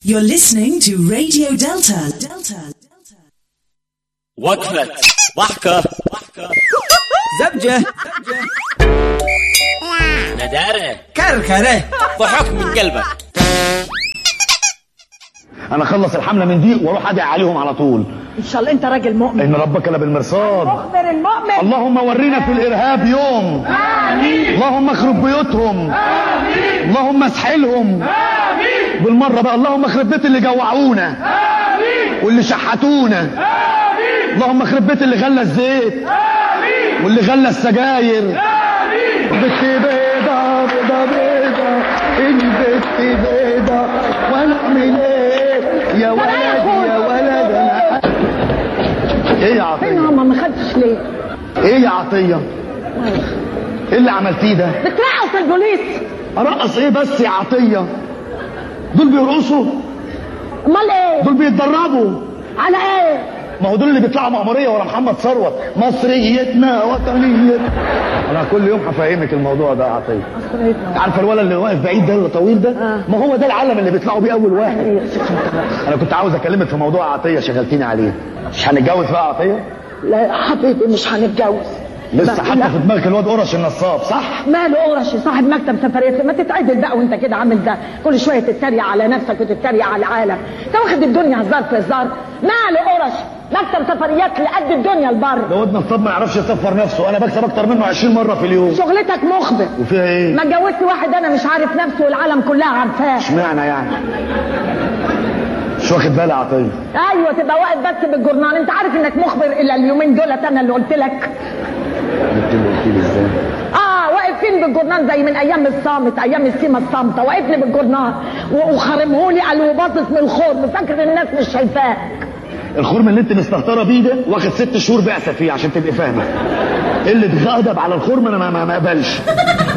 You're listening to Radio Delta. Delta. وقفة ضحكة زبجة ندارة كركرة ضحك من قلبك انا اخلص الحمله من دي واروح ادعي عليهم على طول ان شاء الله انت راجل مؤمن ان ربك لبالمرصاد مخبر المؤمن اللهم ورينا في الارهاب يوم آمين. اللهم اخرب بيوتهم آمين. اللهم اسحلهم آمين. بالمره بقى اللهم اخرب بيت اللي جوعونا آمين. واللي شحتونا آمين. اللهم اخرب بيت اللي غلى الزيت آمين. واللي غلى السجاير آمين. بت بيضة بيضة بيضة البت بيضة وانا اعمل ايه يا ولد يا ولد انا ايه يا عطيه فين ماما ما خدتش ليه ايه يا عطيه ايه اللي عملتيه ده بترقص البوليس ارقص ايه بس يا عطيه دول بيرقصوا امال ايه دول بيتدربوا على ايه ما هو دول اللي بيطلعوا مأمورية ورا محمد ثروت مصريتنا وطنيتنا انا كل يوم هفهمك الموضوع ده يا عطيه عارفه الولد اللي واقف بعيد ده اللي طويل ده ما هو ده العلم اللي بيطلعوا بيه اول واحد انا كنت عاوز اكلمك في موضوع عطيه شغلتيني عليه مش هنتجوز بقى عطيه لا يا حبيبي مش هنتجوز لسه لا، حتى لا. في دماغك الواد قرش النصاب صح ماله قرشي صاحب مكتب سفريات ما تتعدل بقى وانت كده عامل ده كل شويه تتريق على نفسك وتتريق على العالم انت واخد الدنيا هزار في هزار ماله قرش مكتب سفريات لقد الدنيا البر ده واد نصاب ما يعرفش يصفر نفسه انا بكسب اكتر منه 20 مره في اليوم شغلتك مخبر وفيها ايه ما اتجوزت واحد انا مش عارف نفسه والعالم كلها عارفاه اشمعنى يعني مش واخد بالي يا عطيه ايوه تبقى واقف بس بالجورنال انت عارف انك مخبر الا اليومين دولت انا اللي قلت لك قلت لي قلت لي ازاي اه واقف فين بالجورنال زي من ايام الصامت ايام السيما الصامته واقفني بالجورنال و- وخارمهولي قال وباصص من الخرم فاكر الناس مش شايفاك الخرم اللي انت مستهتره بيه ده واخد ست شهور بعثه فيه عشان تبقي فاهمه اللي اتغضب على الخرم انا ما ما ما اقبلش